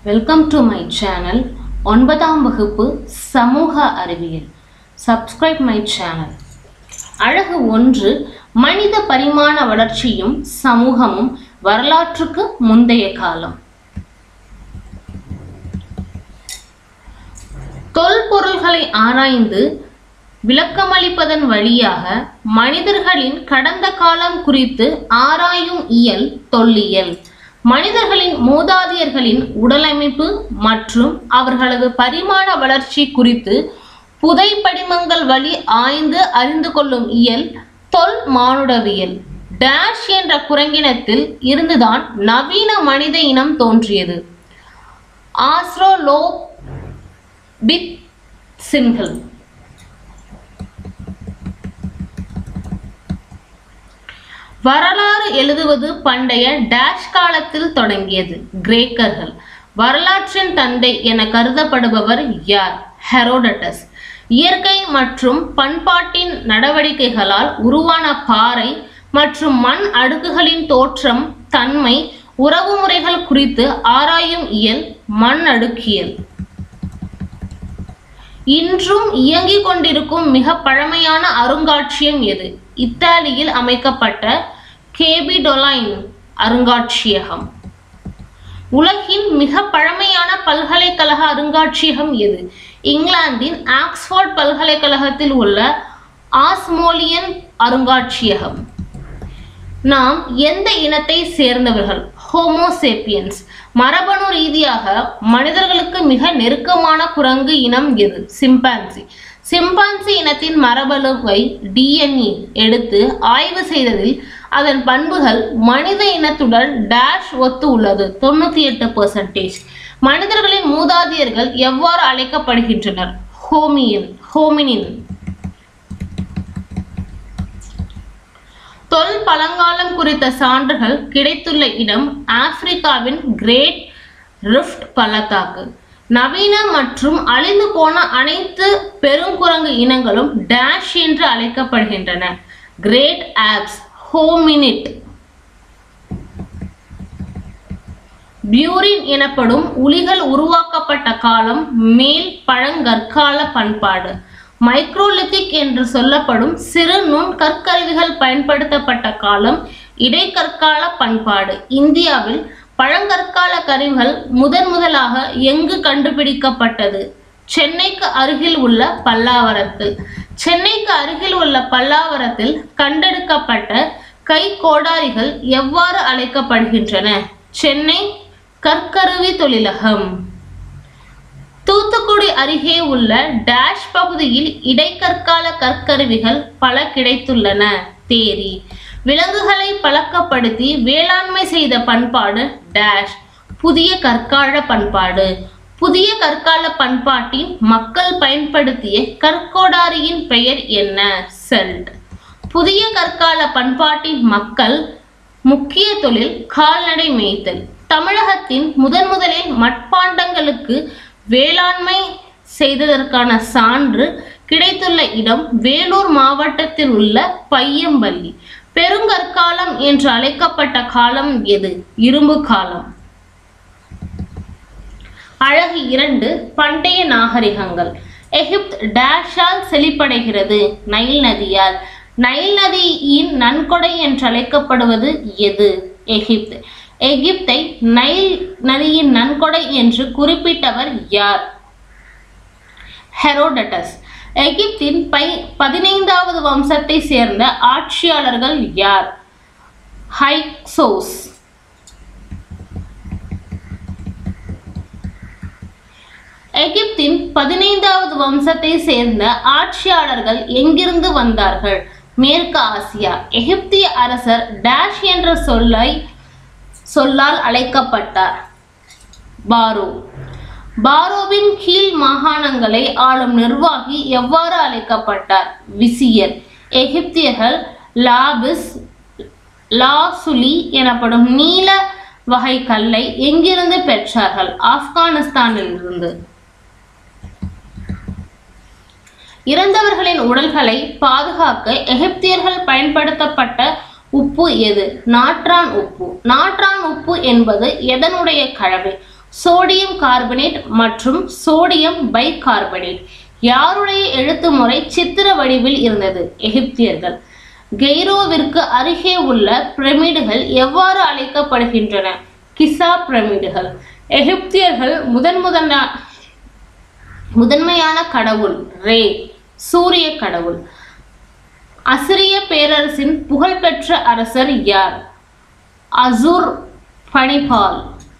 welcome to my channel ஒன்பதாம் வகுப்பு சமூக அறிவியல் சப்ஸ்கிரைப் மை சேனல் அழகு ஒன்று மனித பரிமாண வளர்ச்சியும் சமூகமும் வரலாற்றுக்கு முந்தைய காலம் தொல்பொருள்களை ஆராய்ந்து விளக்கமளிப்பதன் வழியாக மனிதர்களின் கடந்த காலம் குறித்து ஆராயும் இயல் தொல்லியல் மனிதர்களின் மூதாதையர்களின் உடலமைப்பு மற்றும் அவர்களது பரிமாண வளர்ச்சி குறித்து புதை படிமங்கள் வழி ஆய்ந்து அறிந்து கொள்ளும் இயல் தொல் மானுடவியல் டேஷ் என்ற குரங்கினத்தில் இருந்துதான் நவீன மனித இனம் தோன்றியது ஆஸ்ட்ரோலோ பித் சின்கள் வரலாறு எழுதுவது பண்டைய டேஷ் காலத்தில் தொடங்கியது கிரேக்கர்கள் வரலாற்றின் தந்தை என கருதப்படுபவர் யார் ஹெரோடட்டஸ் இயற்கை மற்றும் பண்பாட்டின் நடவடிக்கைகளால் உருவான பாறை மற்றும் மண் அடுக்குகளின் தோற்றம் தன்மை உறவுமுறைகள் குறித்து ஆராயும் இயல் மண் அடுக்கியல் இன்றும் இயங்கிக் கொண்டிருக்கும் மிக பழமையான அருங்காட்சியகம் எது இத்தாலியில் அமைக்கப்பட்ட கேபிடொலைன் அருங்காட்சியகம் உலகின் மிக பழமையான பல்கலைக்கழக அருங்காட்சியகம் எது இங்கிலாந்தின் ஆக்ஸ்போர்ட் பல்கலைக்கழகத்தில் உள்ள ஆஸ்மோலியன் அருங்காட்சியகம் நாம் எந்த இனத்தை சேர்ந்தவர்கள் ஹோமோசேப்பியன்ஸ் மரபணு ரீதியாக மனிதர்களுக்கு மிக நெருக்கமான குரங்கு இனம் எது சிம்பான்சி சிம்பான்சி இனத்தின் மரபணுவை டிஎன்ஏ எடுத்து ஆய்வு செய்ததில் அதன் பண்புகள் மனித இனத்துடன் டேஷ் ஒத்து உள்ளது தொண்ணூத்தி எட்டு பெர்சன்டேஜ் மனிதர்களின் மூதாதையர்கள் எவ்வாறு அழைக்கப்படுகின்றனர் ஹோமியன் ஹோமினின் தொல் பழங்காலம் குறித்த சான்றுகள் கிடைத்துள்ள இடம் ஆப்பிரிக்காவின் கிரேட் ரிஃப்ட் பள்ளத்தாக்கு நவீன மற்றும் அழிந்து போன அனைத்து பெருங்குரங்கு இனங்களும் டேஷ் என்று அழைக்கப்படுகின்றன கிரேட் ஆப்ஸ் ஹோமினிட் பியூரின் எனப்படும் உளிகள் உருவாக்கப்பட்ட காலம் மேல் பழங்கற்கால பண்பாடு மைக்ரோலித்திக் என்று சொல்லப்படும் சிறு நுண் கற்கருவிகள் பயன்படுத்தப்பட்ட காலம் இடைக்கற்கால பண்பாடு இந்தியாவில் பழங்கற்கால கருவிகள் முதன் முதலாக எங்கு கண்டுபிடிக்கப்பட்டது சென்னைக்கு அருகில் உள்ள பல்லாவரத்தில் சென்னைக்கு அருகில் உள்ள பல்லாவரத்தில் கண்டெடுக்கப்பட்ட கை கோடாரிகள் எவ்வாறு அழைக்கப்படுகின்றன சென்னை கற்கருவி தொழிலகம் தூத்துக்குடி அருகே உள்ள டேஷ் பகுதியில் இடைக்கற்கால கற்கருவிகள் பல கிடைத்துள்ளன தேரி விலங்குகளை பழக்கப்படுத்தி வேளாண்மை செய்த பண்பாடு டேஷ் புதிய கற்கால பண்பாடு புதிய கற்கால பண்பாட்டின் மக்கள் பயன்படுத்திய கற்கோடாரியின் பெயர் என்ன செல்ட் புதிய கற்கால பண்பாட்டின் மக்கள் முக்கிய தொழில் கால்நடை மேய்த்தல் தமிழகத்தின் முதன் முதலில் மட்பாண்டங்களுக்கு வேளாண்மை செய்ததற்கான சான்று கிடைத்துள்ள இடம் வேலூர் மாவட்டத்தில் உள்ள பையம்பள்ளி பெருங்கற்காலம் என்று அழைக்கப்பட்ட காலம் எது இரும்பு காலம் அழகு இரண்டு பண்டைய நாகரிகங்கள் எகிப்த் டேஷால் செழிப்படைகிறது நைல் நதியால் நைல் நதியின் நன்கொடை என்று அழைக்கப்படுவது எது எகிப்த் எகிப்தை நைல் நதியின் நன்கொடை என்று குறிப்பிட்டவர் யார் ஹெரோடட்டஸ் எகிப்தின் பை பதினைந்தாவது வம்சத்தை சேர்ந்த ஆட்சியாளர்கள் யார் ஹைக்சோஸ் எகிப்தின் பதினைந்தாவது வம்சத்தை சேர்ந்த ஆட்சியாளர்கள் எங்கிருந்து வந்தார்கள் மேற்கு ஆசியா எகிப்திய அரசர் டேஷ் என்ற சொல்லை சொல்லால் அழைக்கப்பட்டார் பாரோ பாரோவின் கீழ் மாகாணங்களை ஆளும் நிர்வாகி எவ்வாறு அழைக்கப்பட்டார் விசியர் எகிப்தியர்கள் லாபிஸ் லாசுலி எனப்படும் நீல வகை கல்லை எங்கிருந்து பெற்றார்கள் ஆப்கானிஸ்தானில் இருந்து இறந்தவர்களின் உடல்களை பாதுகாக்க எகிப்தியர்கள் பயன்படுத்தப்பட்ட உப்பு எது நாட்ரான் உப்பு நாட்ரான் உப்பு என்பது எதனுடைய கலவை சோடியம் கார்பனேட் மற்றும் சோடியம் பைகார்பனேட் யாருடைய எழுத்து முறை சித்திர வடிவில் இருந்தது எகிப்தியர்கள் கெய்ரோவிற்கு அருகே உள்ள பிரமிடுகள் எவ்வாறு அழைக்கப்படுகின்றன கிசா பிரமிடுகள் எகிப்தியர்கள் முதன் முதனா முதன்மையான கடவுள் ரே சூரிய கடவுள் அசிரிய பேரரசின் புகழ்பெற்ற அரசர் யார் அசூர் பனிபால்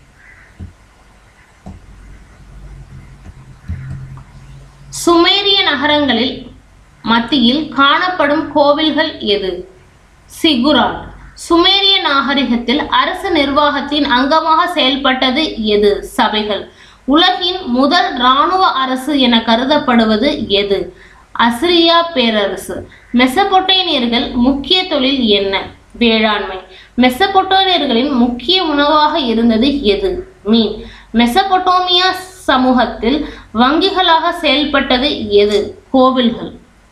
சுமேரிய நகரங்களில் மத்தியில் காணப்படும் கோவில்கள் எது சிகுராட் சுமேரிய நாகரிகத்தில் அரசு நிர்வாகத்தின் அங்கமாக செயல்பட்டது எது சபைகள் உலகின் முதல் இராணுவ அரசு என கருதப்படுவது எது அசிரியா பேரரசு மெசபொட்டேனியர்கள் முக்கிய தொழில் என்ன வேளாண்மை மெசபொட்டோனியர்களின் முக்கிய உணவாக இருந்தது எது மீன் மெசபொட்டோமியா சமூகத்தில் வங்கிகளாக செயல்பட்டது எது கோவில்கள்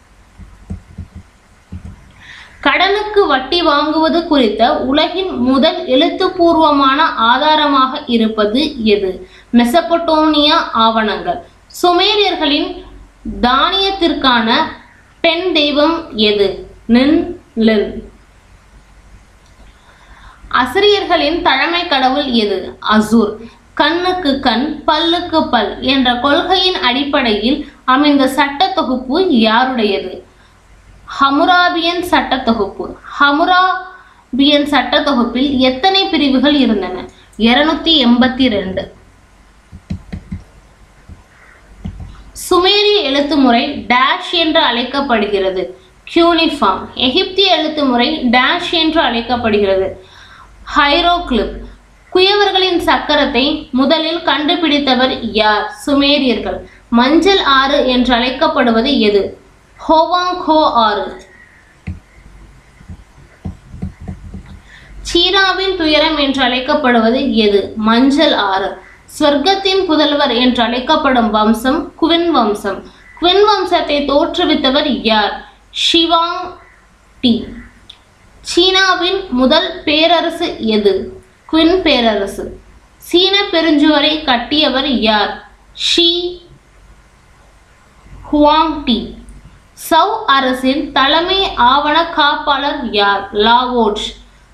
கடனுக்கு வட்டி வாங்குவது குறித்த உலகின் முதல் எழுத்துப்பூர்வமான ஆதாரமாக இருப்பது எது மெசபொட்டோனியா ஆவணங்கள் சுமேரியர்களின் தானியத்திற்கான பெண் தெய்வம் எது நின் லின் அசிரியர்களின் தலைமை கடவுள் எது அசூர் கண்ணுக்கு கண் பல்லுக்கு பல் என்ற கொள்கையின் அடிப்படையில் அமைந்த சட்ட தொகுப்பு யாருடையது ஹமுராபியன் சட்ட தொகுப்பு ஹமுராபியன் சட்ட தொகுப்பில் எத்தனை பிரிவுகள் இருந்தன இருநூத்தி எண்பத்தி ரெண்டு சுமேரிய எழுத்து முறை டேஷ் என்று அழைக்கப்படுகிறது கியூனிஃபார்ம் எகிப்திய எழுத்து முறை டேஷ் என்று அழைக்கப்படுகிறது ஹைரோக்ளிப் குயவர்களின் சக்கரத்தை முதலில் கண்டுபிடித்தவர் யார் சுமேரியர்கள் மஞ்சள் ஆறு என்று அழைக்கப்படுவது எது ஹோவாங்ஹோ ஆறு சீராவின் துயரம் என்று அழைக்கப்படுவது எது மஞ்சள் ஆறு ஸ்வர்க்கத்தின் புதல்வர் என்று அழைக்கப்படும் வம்சம் குவின் வம்சம் குவின் வம்சத்தை தோற்றுவித்தவர் யார் ஷிவாங் டி சீனாவின் முதல் பேரரசு எது குவின் பேரரசு சீன பெருஞ்சுவரை கட்டியவர் யார் ஷி ஹுவாங் டி சவ் அரசின் தலைமை ஆவண காப்பாளர் யார் லாவோட்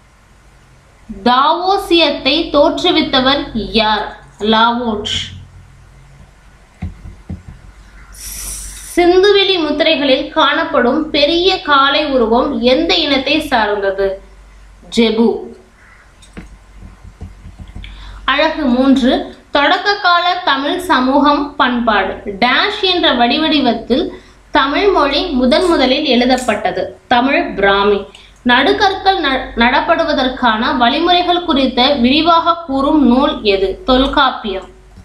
தாவோசியத்தை தோற்றுவித்தவர் யார் லாவோட் சிந்துவெளி முத்திரைகளில் காணப்படும் பெரிய காளை உருவம் எந்த இனத்தை சார்ந்தது ஜெபு அழகு மூன்று தொடக்க கால தமிழ் சமூகம் பண்பாடு டேஷ் என்ற வடிவடிவத்தில் தமிழ் மொழி முதன் முதலில் எழுதப்பட்டது தமிழ் பிராமி நடுகற்கள் ந- நடப்படுவதற்கான வழிமுறைகள் குறித்த விரிவாக கூறும் நூல் எது தொல்காப்பியம்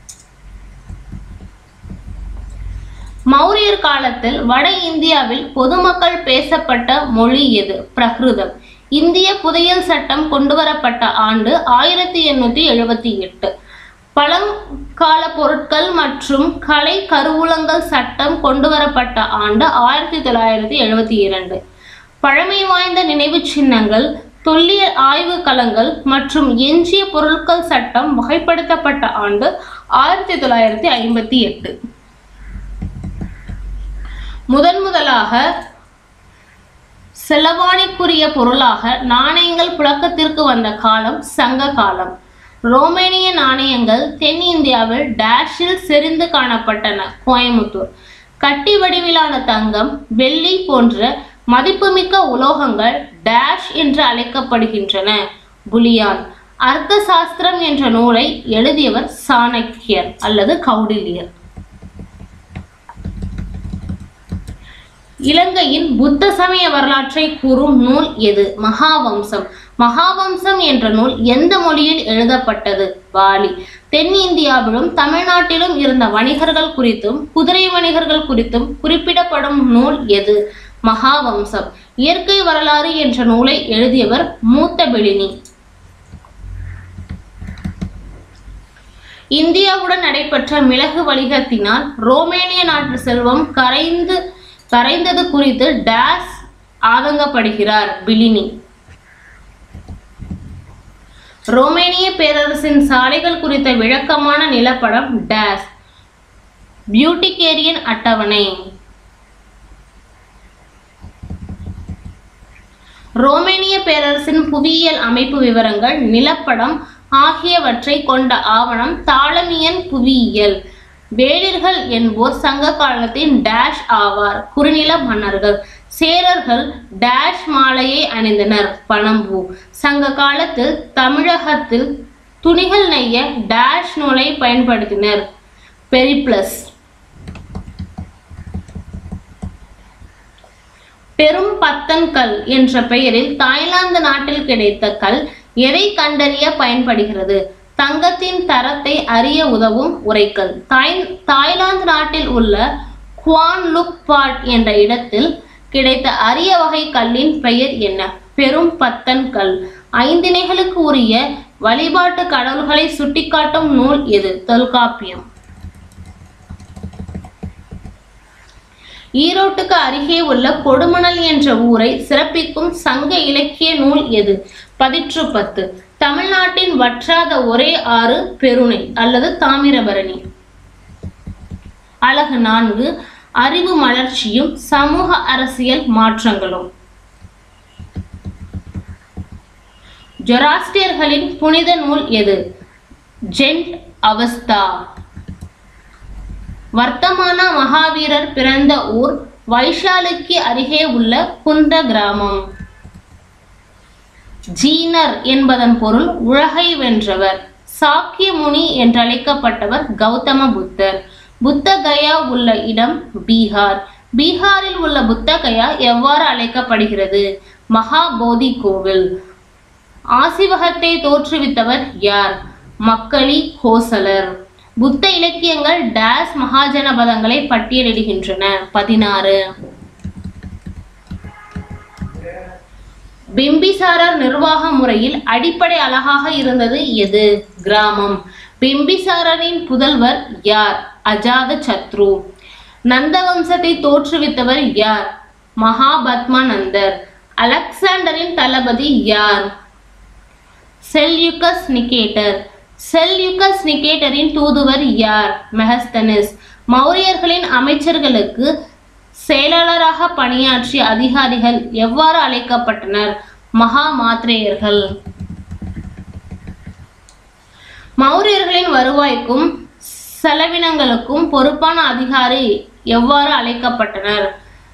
மௌரியர் காலத்தில் வட இந்தியாவில் பொதுமக்கள் பேசப்பட்ட மொழி எது பிரகிருதம் இந்திய புதையல் சட்டம் கொண்டுவரப்பட்ட ஆண்டு ஆயிரத்தி எண்ணூத்தி எழுபத்தி எட்டு பழங்கால பொருட்கள் மற்றும் கலை கருவூலங்கள் சட்டம் கொண்டுவரப்பட்ட ஆண்டு ஆயிரத்தி தொள்ளாயிரத்தி எழுபத்தி இரண்டு பழமை வாய்ந்த நினைவுச் சின்னங்கள் தொல்லியல் ஆய்வு களங்கள் மற்றும் எஞ்சிய பொருட்கள் சட்டம் வகைப்படுத்தப்பட்ட ஆண்டு ஆயிரத்தி தொள்ளாயிரத்தி ஐம்பத்தி எட்டு முதன் முதலாக செலவாணிக்குரிய பொருளாக நாணயங்கள் புழக்கத்திற்கு வந்த காலம் சங்க காலம் ரோமேனிய நாணயங்கள் தென்னிந்தியாவில் டேஷில் செறிந்து காணப்பட்டன கோயமுத்தூர் கட்டி வடிவிலான தங்கம் வெள்ளி போன்ற மதிப்புமிக்க உலோகங்கள் டேஷ் என்று அழைக்கப்படுகின்றன புலியான் அர்த்த சாஸ்திரம் என்ற நூலை எழுதியவர் சாணக்கியர் அல்லது கௌடில்யர் இலங்கையின் புத்த சமய வரலாற்றை கூறும் நூல் எது மகாவம்சம் மகாவம்சம் என்ற நூல் எந்த மொழியில் எழுதப்பட்டது பாலி தென்னிந்தியாவிலும் தமிழ்நாட்டிலும் இருந்த வணிகர்கள் குறித்தும் குதிரை வணிகர்கள் குறித்தும் குறிப்பிடப்படும் நூல் எது மகாவம்சம் இயற்கை வரலாறு என்ற நூலை எழுதியவர் மூத்த பெலினி இந்தியாவுடன் நடைபெற்ற மிளகு வணிகத்தினால் ரோமேனிய நாட்டு செல்வம் கரைந்து கரைந்தது குறித்து டேஸ் ஆதங்கப்படுகிறார் பிலினி ரோமேனிய பேரரசின் சாலைகள் குறித்த விளக்கமான நிலப்படம் டேஸ் பியூட்டிகேரியன் அட்டவணை ரோமேனிய பேரரசின் புவியியல் அமைப்பு விவரங்கள் நிலப்படம் ஆகியவற்றை கொண்ட ஆவணம் தாளமியன் புவியியல் வேளிர்கள் என்போர் சங்க காலத்தின் டேஷ் ஆவார் குறுநில மன்னர்கள் சேரர்கள் டேஷ் மாலையை அணிந்தனர் பனம்பூ சங்க காலத்தில் தமிழகத்தில் துணிகள் நெய்ய டேஷ் நூலை பயன்படுத்தினர் பெரிப்ளஸ் பெரும் பத்தன் கல் என்ற பெயரில் தாய்லாந்து நாட்டில் கிடைத்த கல் எதை கண்டறிய பயன்படுகிறது தங்கத்தின் தரத்தை அறிய உதவும் உரைக்கல் தாய் தாய்லாந்து நாட்டில் உள்ள குவான் லுக் பாட் என்ற இடத்தில் கிடைத்த அரிய வகை கல்லின் பெயர் என்ன பெரும் பத்தன் கல் ஐந்திணைகளுக்கு உரிய வழிபாட்டு கடவுள்களை சுட்டிக்காட்டும் நூல் எது தொல்காப்பியம் ஈரோட்டுக்கு அருகே உள்ள கொடுமணல் என்ற ஊரை சிறப்பிக்கும் சங்க இலக்கிய நூல் எது பதிற்று பத்து தமிழ்நாட்டின் வற்றாத ஒரே ஆறு பெருணை அல்லது தாமிரபரணி அழகு நான்கு அறிவு மலர்ச்சியும் சமூக அரசியல் மாற்றங்களும் ஜொராஸ்டியர்களின் புனித நூல் எது ஜென்ட் அவஸ்தா வர்த்தமானா மகாவீரர் பிறந்த ஊர் வைஷாலிக்கு அருகே உள்ள குந்த கிராமம் ஜீனர் என்பதன் பொருள் உலகை வென்றவர் சாக்கிய முனி என்றழைக்கப்பட்டவர் கௌதம புத்தர் புத்த கயா உள்ள இடம் பீகார் பீகாரில் உள்ள புத்த கயா எவ்வாறு அழைக்கப்படுகிறது மகாபோதி கோவில் ஆசிவகத்தை தோற்றுவித்தவர் யார் மக்களி கோசலர் புத்த இலக்கியங்கள் டேஸ் மகாஜனபதங்களை பட்டியலிடுகின்றன பதினாறு பிம்பிசாரர் நிர்வாக முறையில் அடிப்படை அழகாக இருந்தது எது கிராமம் பிம்பிசாரரின் புதல்வர் யார் அஜாத சத்ரு நந்த வம்சத்தை தோற்றுவித்தவர் யார் மகாபத்மானந்தர் அலெக்சாண்டரின் தளபதி யார் செல்யுகஸ் நிகேட்டர் செல்யுகஸ் நிகேட்டரின் தூதுவர் யார் மெஹஸ்தனிஸ் மௌரியர்களின் அமைச்சர்களுக்கு செயலாளராக பணியாற்றிய அதிகாரிகள் எவ்வாறு அழைக்கப்பட்டனர் மகா மாத்ரேயர்கள் மௌரியர்களின் வருவாய்க்கும் செலவினங்களுக்கும் பொறுப்பான அதிகாரி எவ்வாறு அழைக்கப்பட்டனர்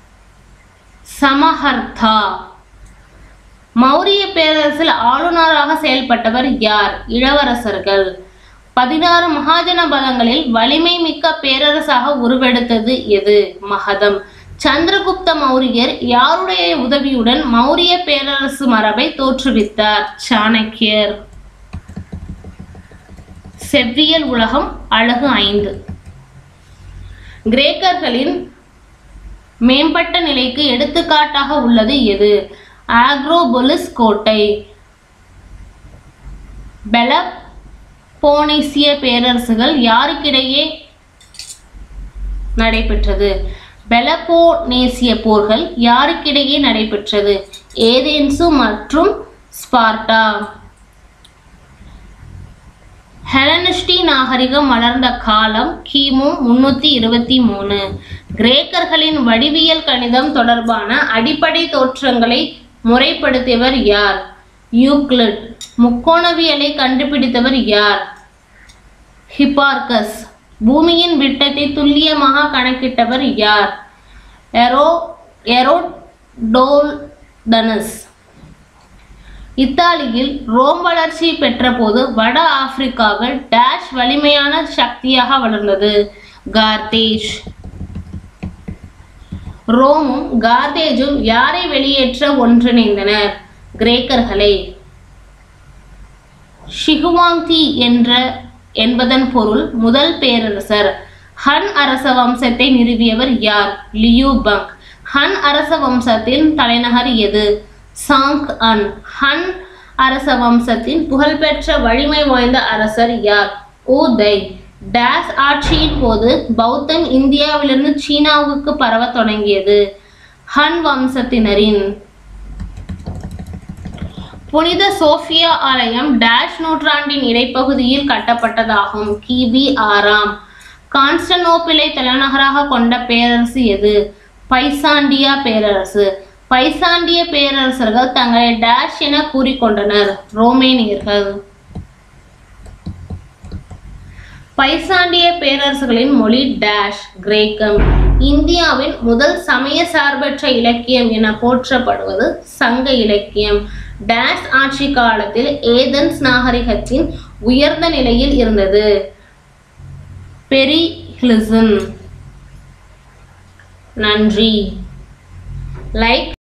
சமஹர்த்தா மௌரிய பேரரசில் ஆளுநராக செயல்பட்டவர் யார் இளவரசர்கள் பதினாறு மகாஜன பதங்களில் வலிமை மிக்க பேரரசாக உருவெடுத்தது எது மகதம் சந்திரகுப்த மௌரியர் யாருடைய உதவியுடன் மௌரிய பேரரசு மரபை தோற்றுவித்தார் சாணக்கியர் செவ்வியல் உலகம் அழகு ஐந்து கிரேக்கர்களின் மேம்பட்ட நிலைக்கு எடுத்துக்காட்டாக உள்ளது எது ஆக்ரோபொலிஸ் கோட்டை பெலப்போனீசிய பேரரசுகள் யாருக்கிடையே நடைபெற்றது பெலப்போனேசிய போர்கள் யாருக்கிடையே நடைபெற்றது ஏதென்சு மற்றும் ஸ்பார்ட்டா ஹெலனிஸ்டி நாகரிகம் வளர்ந்த காலம் கிமு முன்னூத்தி இருபத்தி மூணு கிரேக்கர்களின் வடிவியல் கணிதம் தொடர்பான அடிப்படை தோற்றங்களை முறைப்படுத்தியவர் யார் யூக்ளிட் முக்கோணவியலை கண்டுபிடித்தவர் யார் ஹிப்பார்கஸ் பூமியின் விட்டத்தை துல்லியமாக கணக்கிட்டவர் யார் எரோ எரோடோல்டனஸ் இத்தாலியில் ரோம் வளர்ச்சி பெற்றபோது வட ஆப்பிரிக்காவில் டேஷ் வலிமையான சக்தியாக வளர்ந்தது கார்தேஜ் ரோமும் கார்தேஜும் யாரை வெளியேற்ற ஒன்றிணைந்தனர் கிரேக்கர்களை ஷிகுவாங்தி என்ற என்பதன் பொருள் முதல் பேரரசர் ஹன் அரச வம்சத்தை நிறுவியவர் யார் லியூ பங் ஹன் அரச வம்சத்தின் தலைநகர் எது சாங் அன் ஹன் அரச வம்சத்தின் புகழ்பெற்ற வலிமை வாய்ந்த அரசர் யார் ஊதை டேஸ் ஆட்சியின் போது பௌத்தம் இந்தியாவிலிருந்து சீனாவுக்கு பரவத் தொடங்கியது ஹன் வம்சத்தினரின் புனித சோஃபியா ஆலயம் டேஷ் நூற்றாண்டின் இடைப்பகுதியில் கட்டப்பட்டதாகும் கிபி ஆறாம் கான்ஸ்டனோப்பிளை தலைநகராக கொண்ட பேரரசு எது பைசாண்டியா பேரரசு பைசாண்டிய பேரரசர்கள் தங்களை டேஷ் என கூறிக்கொண்டனர் ரோமேனியர்கள் பைசாண்டிய பேரரசுகளின் மொழி டேஷ் கிரேக்கம் இந்தியாவின் முதல் சமய சார்பற்ற இலக்கியம் என போற்றப்படுவது சங்க இலக்கியம் டேஷ் ஆட்சி காலத்தில் ஏதென்ஸ் நாகரிகத்தின் உயர்ந்த நிலையில் இருந்தது பெரிஹிலிசம் நன்றி லைக்